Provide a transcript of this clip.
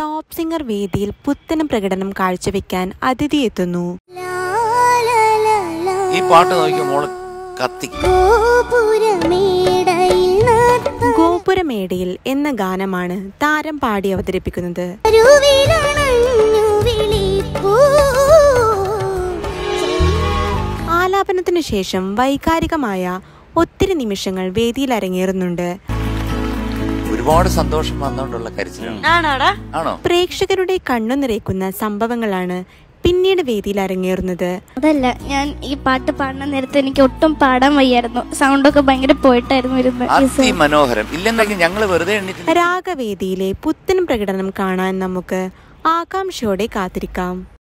Top singer വേദിയിൽ പുത്തൻ പ്രകടനം കാഴ്ചവെക്കാൻ അതിഥി എത്തുന്നു ഈ പാട്ട് നോക്കിയ മോള് കത്തി ഗോപുരമേടയിൽ നർത്തം ഗോപുരമേടയിൽ എന്ന ഗാനമാണ് താരം പാടി അവതരിപ്പിക്കുന്നത് അരുവിലണഞ്ഞു വിളിപ്പൂ. ആലാപനത്തിനു ശേഷം വൈകാരികമായ ഒത്തിരി നിമിഷങ്ങൾ വേദിയിൽ അരങ്ങേറുന്നുണ്ട് ഒരുപാട് സന്തോഷം വന്നുകൊണ്ടുള്ള കരച്ചിലാണ് ആണോ പ്രേക്ഷകരുടെ കണ്ണു നിറയ്ക്കുന്ന സംഭവങ്ങളാണ് പിന്നീട് വേദിയിൽ അരങ്ങേറുന്നത് അതല്ല ഞാൻ ഈ പാട്ട് പാടുന്ന നേരത്തെ എനിക്ക് ഒട്ടും പാടാൻ വയ്യായിരുന്നു സൗണ്ടൊക്കെ ഭയങ്കര പോയിട്ടായിരുന്നു ഇരുന്നത് ഈ സ- അതിമനോഹരം ഇല്ലെന്നെങ്കിൽ ഞങ്ങൾ വെറുതെ എണ്ണീറ്റ് രാഗവേദിയിലെ പുത്തൻ പ്രകടനം കാണാൻ നമുക്ക് ആകാംക്ഷയോടെ കാത്തിരിക്കാം